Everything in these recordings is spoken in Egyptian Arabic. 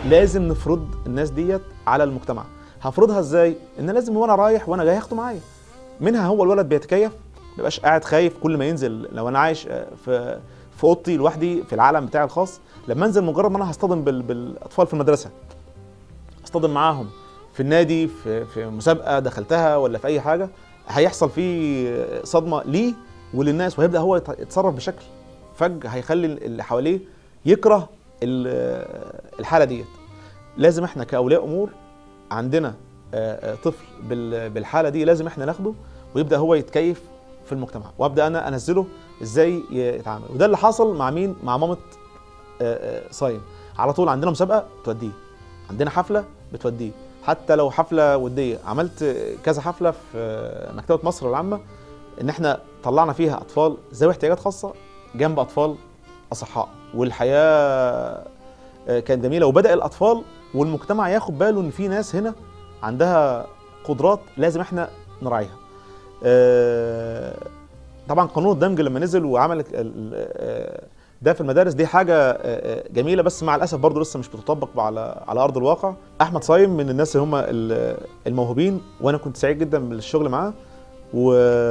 لازم نفرض الناس ديت على المجتمع هفرضها ازاي ان لازم وانا رايح وانا جاي هاخده معايا منها هو الولد بيتكيف ما يبقاش قاعد خايف كل ما ينزل لو انا عايش آه، في في اوضتي لوحدي في العالم بتاعي الخاص لما انزل مجرد ما انا هصطدم بال- بالاطفال في المدرسه اصطدم معاهم في النادي في في مسابقه دخلتها ولا في اي حاجه هيحصل فيه صدمه ليه وللناس وهيبدا هو يت- يتصرف بشكل فج هيخلي اللي حواليه يكره ال- الحاله ديت لازم احنا كاولياء امور عندنا آه، آه، طفل بال- بالحاله دي لازم احنا ناخده ويبدا هو يتكيف في المجتمع وابدا انا انزله ازاي يتعامل وده اللي حصل مع مين مع مامه آه، آه، صايم على طول عندنا مسابقه توديه عندنا حفله بتوديه حتى لو حفله وديه عملت كذا حفله في مكتبه مصر العامه ان احنا طلعنا فيها اطفال ذوي احتياجات خاصه جنب اطفال اصحاء والحياه آه، كانت جميله وبدا الاطفال والمجتمع ياخد باله ان في ناس هنا عندها قدرات لازم احنا نراعيها آه، طبعا قانون الدمج لما نزل وعمل ال- ال- آه، ده في المدارس دي حاجه آه، آه، جميله بس مع الاسف برضه لسه مش بتطبق على على ارض الواقع احمد صايم من الناس اللي هم ال- الموهوبين وانا كنت سعيد جدا بالشغل معاه و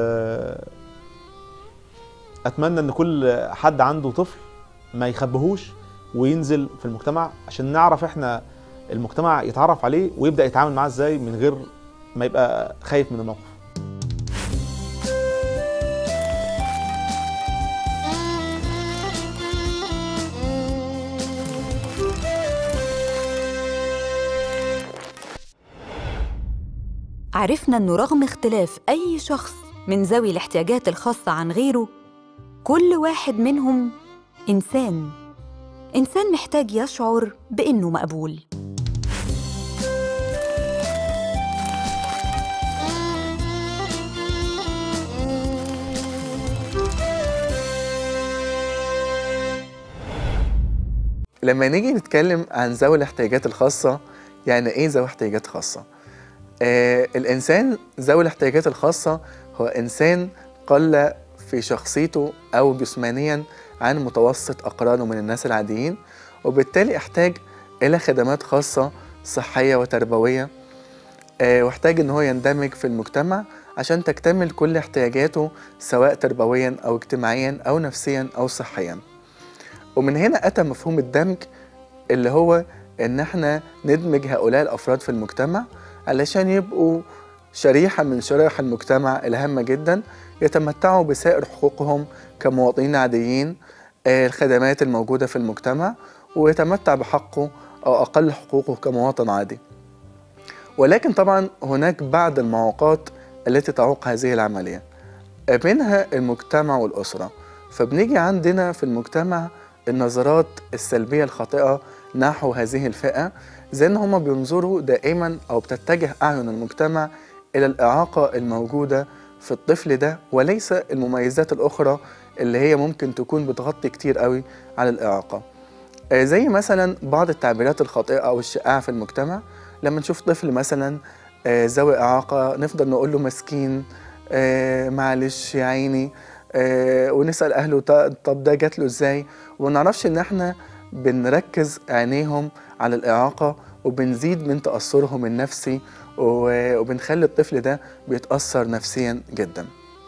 اتمنى ان كل حد عنده طفل ما يخبهوش وينزل في المجتمع عشان نعرف احنا المجتمع يتعرف عليه ويبدا يتعامل معاه ازاي من غير ما يبقى خايف من الموقف عرفنا إنه رغم اختلاف أي شخص من ذوي الاحتياجات الخاصة عن غيره كل واحد منهم إنسان إنسان محتاج يشعر بإنه مقبول لما نيجي نتكلم عن ذوي الاحتياجات الخاصة يعني ايه ذوي احتياجات خاصة؟ آه الإنسان ذوي الاحتياجات الخاصة هو إنسان قل في شخصيته أو جسمانيا عن متوسط أقرانه من الناس العاديين وبالتالي احتاج إلى خدمات خاصة صحية وتربوية آه واحتاج إن هو يندمج في المجتمع عشان تكتمل كل احتياجاته سواء تربويا أو اجتماعيا أو نفسيا أو صحيا ومن هنا أتى مفهوم الدمج اللي هو إن احنا ندمج هؤلاء الأفراد في المجتمع علشان يبقوا شريحة من شرائح المجتمع الهامة جدا يتمتعوا بسائر حقوقهم كمواطنين عاديين آه، الخدمات الموجودة في المجتمع ويتمتع بحقه أو أقل حقوقه كمواطن عادي ولكن طبعا هناك بعض المعوقات التي تعوق هذه العملية آه، منها المجتمع والأسرة فبنيجي عندنا في المجتمع النظرات السلبية الخاطئة نحو هذه الفئة زي ان هما بينظروا دائما او بتتجه اعين المجتمع الى الاعاقة الموجودة في الطفل ده وليس المميزات الاخرى اللي هي ممكن تكون بتغطي كتير قوي على الاعاقة آه، زي مثلا بعض التعبيرات الخاطئة او الشائعة في المجتمع لما نشوف طفل مثلا آه، ذوي اعاقة نفضل نقول له مسكين آه، معلش يا عيني آه، ونسأل اهله "ط- طب ده جات له ازاي وما نعرفش ان احنا بنركز عينيهم على الإعاقة وبنزيد من تأثرهم النفسي و- وبنخلي الطفل ده بيتأثر نفسيا جدا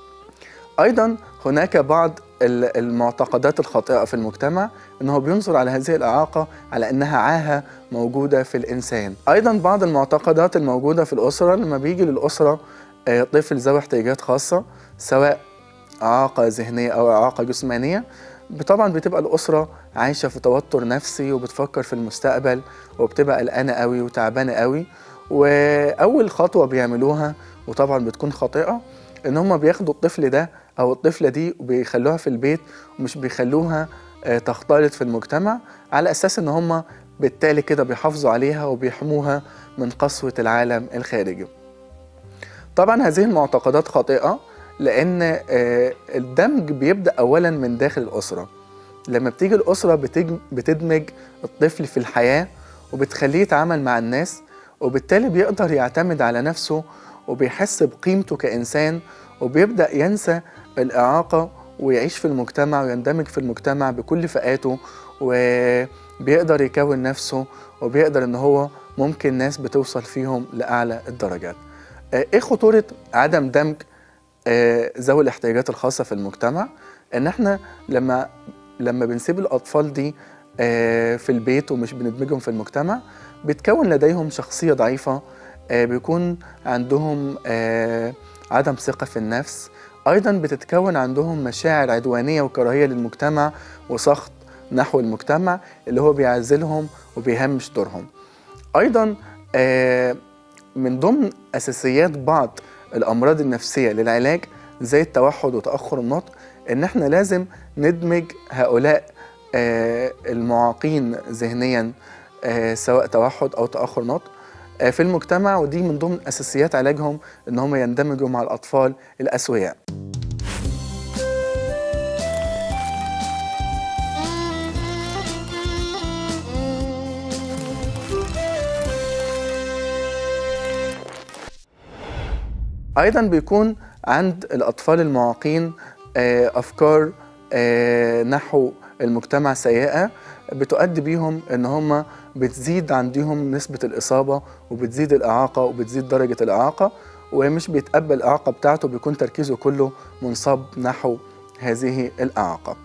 أيضا هناك بعض ال- المعتقدات الخاطئة في المجتمع إن هو بينظر على هذه الإعاقة على إنها عاهة موجودة في الإنسان أيضا بعض المعتقدات الموجودة في الأسرة لما بيجي للأسرة آه، طفل ذوي احتياجات خاصة سواء إعاقة ذهنية أو إعاقة جسمانية طبعا بتبقى الأسرة عايشة في توتر نفسي وبتفكر في المستقبل وبتبقى قلقانة قوي وتعبانة قوي وأول خطوة بيعملوها وطبعا بتكون خاطئة إن هما بياخدوا الطفل ده أو الطفلة دي وبيخلوها في البيت ومش بيخلوها آه، تختلط في المجتمع على أساس إن هما بالتالي كده بيحافظوا عليها وبيحموها من قسوة العالم الخارجي طبعا هذه المعتقدات خاطئة لأن آه، الدمج بيبدأ أولا من داخل الأسرة لما بتيجي الأسرة بتج- بتدمج الطفل في الحياة وبتخليه يتعامل مع الناس وبالتالي بيقدر يعتمد على نفسه وبيحس بقيمته كإنسان وبيبدأ ينسى الإعاقة ويعيش في المجتمع ويندمج في المجتمع بكل فئاته بيقدر يكون نفسه وبيقدر ان هو ممكن ناس بتوصل فيهم لاعلى الدرجات آه، ايه خطوره عدم دمج آه، ذوي الاحتياجات الخاصه في المجتمع ان احنا لما لما بنسيب الاطفال دي آه، في البيت ومش بندمجهم في المجتمع بتكون لديهم شخصيه ضعيفه آه، بيكون عندهم آه، عدم ثقه في النفس ايضا بتتكون عندهم مشاعر عدوانيه وكراهيه للمجتمع وسخط نحو المجتمع اللي هو بيعزلهم وبيهمش دورهم ايضا آه، من ضمن اساسيات بعض الامراض النفسيه للعلاج زي التوحد وتاخر النطق ان احنا لازم ندمج هؤلاء آه، المعاقين ذهنيا آه، سواء توحد او تاخر نطق آه، في المجتمع ودي من ضمن اساسيات علاجهم ان هم يندمجوا مع الاطفال الاسوياء ايضا بيكون عند الاطفال المعاقين آه، افكار آه، نحو المجتمع سيئه بتؤدي بيهم ان هم بتزيد عندهم نسبه الاصابه وبتزيد الاعاقه وبتزيد درجه الاعاقه ومش بيتقبل الاعاقه بتاعته بيكون تركيزه كله منصب نحو هذه الاعاقه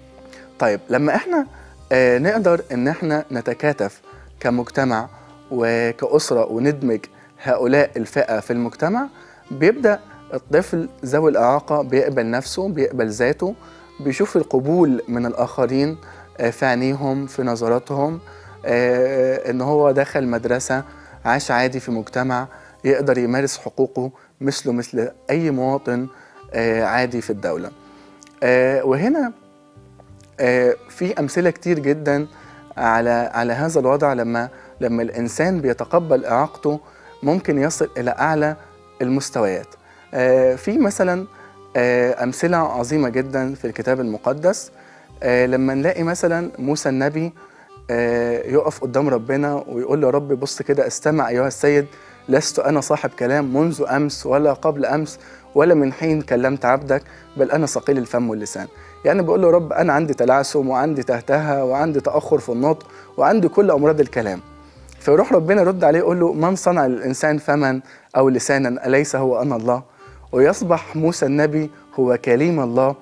طيب لما احنا آه، نقدر ان احنا نتكاتف كمجتمع وكأسرة وندمج هؤلاء الفئة في المجتمع بيبدأ الطفل ذوي الإعاقة بيقبل نفسه بيقبل ذاته بيشوف القبول من الآخرين آه، في عينيهم في نظراتهم آه، إن هو دخل مدرسة عاش عادي في مجتمع يقدر يمارس حقوقه مثله مثل أي مواطن آه، عادي في الدولة آه، وهنا آه، في امثله كتير جدا على على هذا الوضع لما لما الانسان بيتقبل اعاقته ممكن يصل الى اعلى المستويات آه، في مثلا آه، امثله عظيمه جدا في الكتاب المقدس آه، لما نلاقي مثلا موسى النبي آه، يقف قدام ربنا ويقول له يا رب بص كده استمع ايها السيد لست انا صاحب كلام منذ امس ولا قبل امس ولا من حين كلمت عبدك بل انا ثقيل الفم واللسان يعني بقول له يا رب انا عندي تلعثم وعندي تهتهه وعندي تاخر في النطق وعندي كل امراض الكلام فيروح ربنا يرد عليه يقول له من صنع للانسان فما او لسانا اليس هو انا الله ويصبح موسى النبي هو كليم الله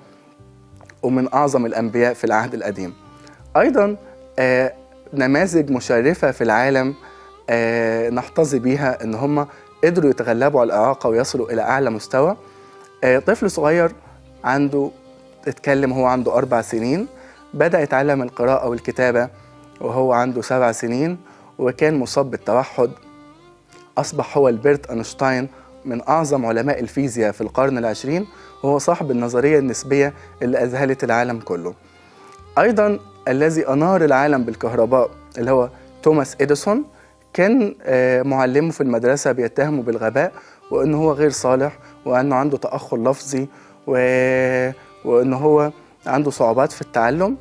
ومن اعظم الانبياء في العهد القديم ايضا آه نماذج مشرفه في العالم آه نحتذي بيها ان هم قدروا يتغلبوا على الاعاقه ويصلوا الى اعلى مستوى آه طفل صغير عنده اتكلم هو عنده اربع سنين بدا يتعلم القراءه والكتابه وهو عنده سبع سنين وكان مصاب بالتوحد اصبح هو البرت اينشتاين من اعظم علماء الفيزياء في القرن العشرين وهو صاحب النظريه النسبيه اللي اذهلت العالم كله ايضا الذي انار العالم بالكهرباء اللي هو توماس اديسون كان آه، معلمه في المدرسه بيتهمه بالغباء وان هو غير صالح وانه عنده تاخر لفظي و... وان هو عنده صعوبات في التعلم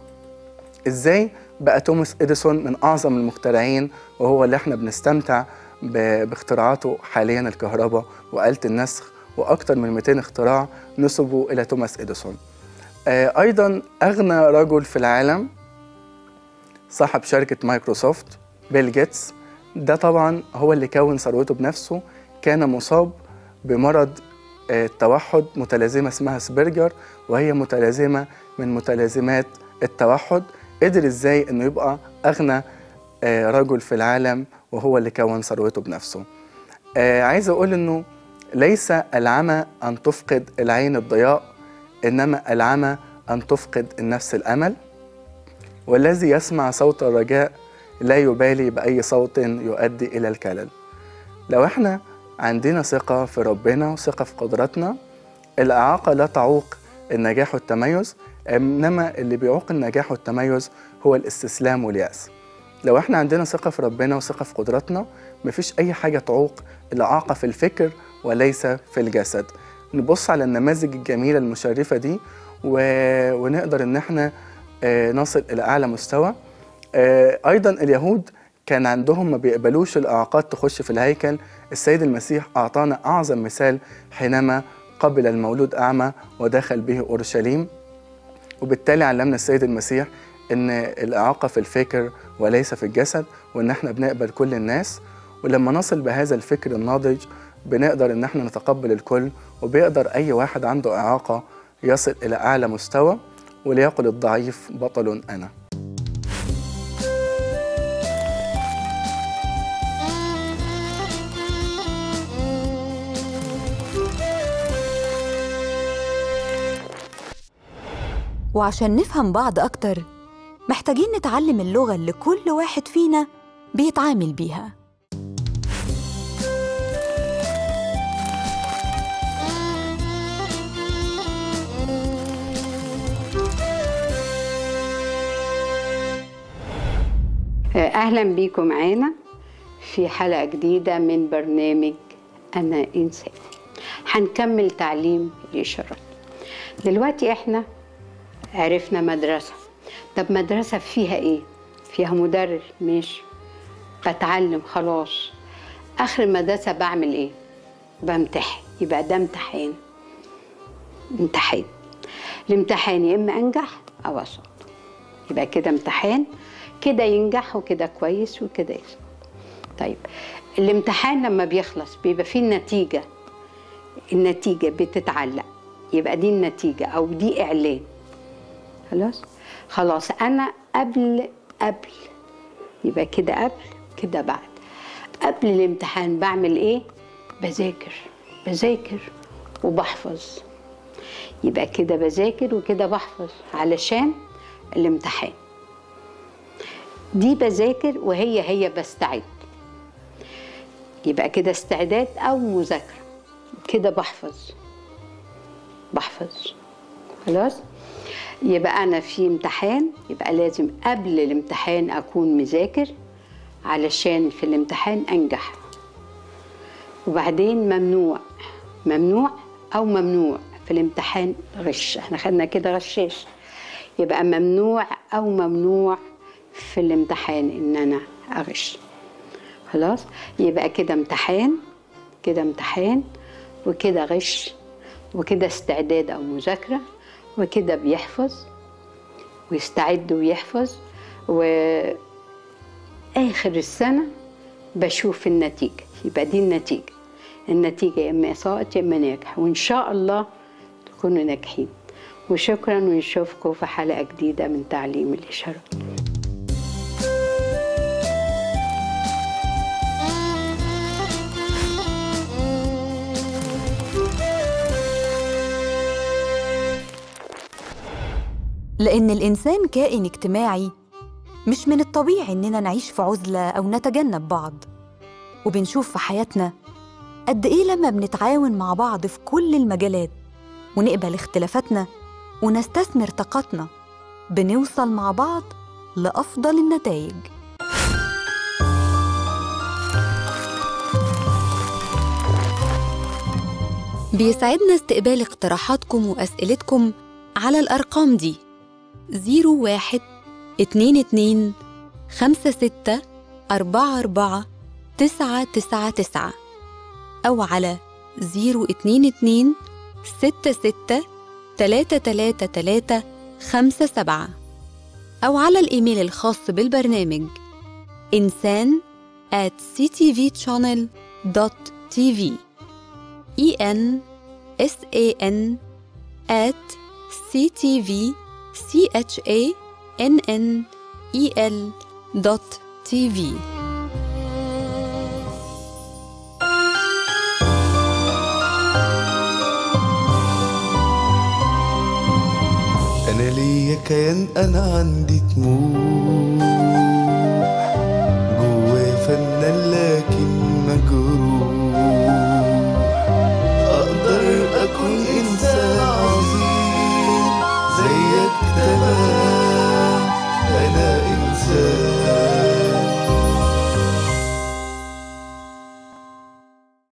ازاي بقى توماس اديسون من اعظم المخترعين وهو اللي احنا بنستمتع ب- باختراعاته حاليا الكهرباء وآلة النسخ واكثر من 200 اختراع نسبوا الى توماس اديسون آه، ايضا اغنى رجل في العالم صاحب شركه مايكروسوفت بيل جيتس ده طبعا هو اللي كون ثروته بنفسه كان مصاب بمرض آه، التوحد متلازمه اسمها سبرجر وهي متلازمه من متلازمات التوحد قدر ازاي انه يبقى اغنى آه، رجل في العالم وهو اللي كون ثروته بنفسه آه، عايز اقول انه ليس العمى ان تفقد العين الضياء انما العمى ان تفقد النفس الامل والذي يسمع صوت الرجاء لا يبالي باي صوت يؤدي الى الكلل لو احنا عندنا ثقه في ربنا وثقه في قدراتنا الاعاقه لا تعوق النجاح والتميز انما اللي بيعوق النجاح والتميز هو الاستسلام والياس لو احنا عندنا ثقه في ربنا وثقه في قدراتنا مفيش اي حاجه تعوق الاعاقه في الفكر وليس في الجسد نبص على النماذج الجميله المشرفه دي و... ونقدر ان احنا آه، نصل الى اعلى مستوى آه، ايضا اليهود كان عندهم ما بيقبلوش الاعاقات تخش في الهيكل السيد المسيح اعطانا اعظم مثال حينما قبل المولود اعمى ودخل به اورشليم وبالتالي علمنا السيد المسيح ان الاعاقه في الفكر وليس في الجسد وإن احنا بنقبل كل الناس ولما نصل بهذا الفكر الناضج بنقدر إن احنا نتقبل الكل وبيقدر أي واحد عنده إعاقة يصل إلى أعلى مستوى وليقل الضعيف بطل أنا وعشان نفهم بعض أكتر محتاجين نتعلم اللغة اللي كل واحد فينا بيتعامل بيها أهلا بيكم معانا في حلقة جديدة من برنامج أنا إنسان هنكمل تعليم الإشارات دلوقتي إحنا عرفنا مدرسة طب مدرسة فيها إيه؟ فيها مدرس ماشي بتعلم خلاص آخر المدرسة بعمل إيه؟ بمتحن يبقى ده امتحان امتحان الامتحان يا إما أنجح أو أسقط يبقى كده امتحان كده ينجح وكده كويس وكده يسقط طيب الامتحان لما بيخلص بيبقى فيه النتيجة النتيجة بتتعلق يبقى دي النتيجة أو دي إعلان خلاص خلاص أنا قبل قبل يبقى كده قبل كده بعد قبل الامتحان بعمل إيه بذاكر بذاكر وبحفظ يبقى كده بذاكر وكده بحفظ علشان الامتحان دي بذاكر وهي هي بستعد يبقى كده استعداد او مذاكره كده بحفظ بحفظ خلاص يبقى انا في امتحان يبقى لازم قبل الامتحان اكون مذاكر علشان في الامتحان انجح وبعدين ممنوع ممنوع او ممنوع في الامتحان غش احنا خدنا كده غشاش يبقى ممنوع او ممنوع في الامتحان ان انا اغش خلاص يبقى كده امتحان كده امتحان وكده غش وكده استعداد او مذاكره وكده بيحفظ ويستعد ويحفظ واخر السنه بشوف النتيجه يبقى دي النتيجه النتيجه يا اما ساقط يا اما ناجح وان شاء الله تكونوا ناجحين وشكرا ونشوفكم في حلقه جديده من تعليم الاشارات لأن الإنسان كائن اجتماعي مش من الطبيعي إننا نعيش في عزلة أو نتجنب بعض وبنشوف في حياتنا قد إيه لما بنتعاون مع بعض في كل المجالات ونقبل اختلافاتنا ونستثمر طاقتنا بنوصل مع بعض لأفضل النتائج بيسعدنا استقبال اقتراحاتكم وأسئلتكم على الأرقام دي 01 22 56 44 999 أو على 022 66 333 57 أو على الإيميل الخاص بالبرنامج إنسان at ctvchannel.tv e n s a n at ctv c h a n n e l dot tv أنا ليا كيان أنا عندي طموح جوايا فنان لكن مجروح أقدر أكون إنسان عظيم زيك تمام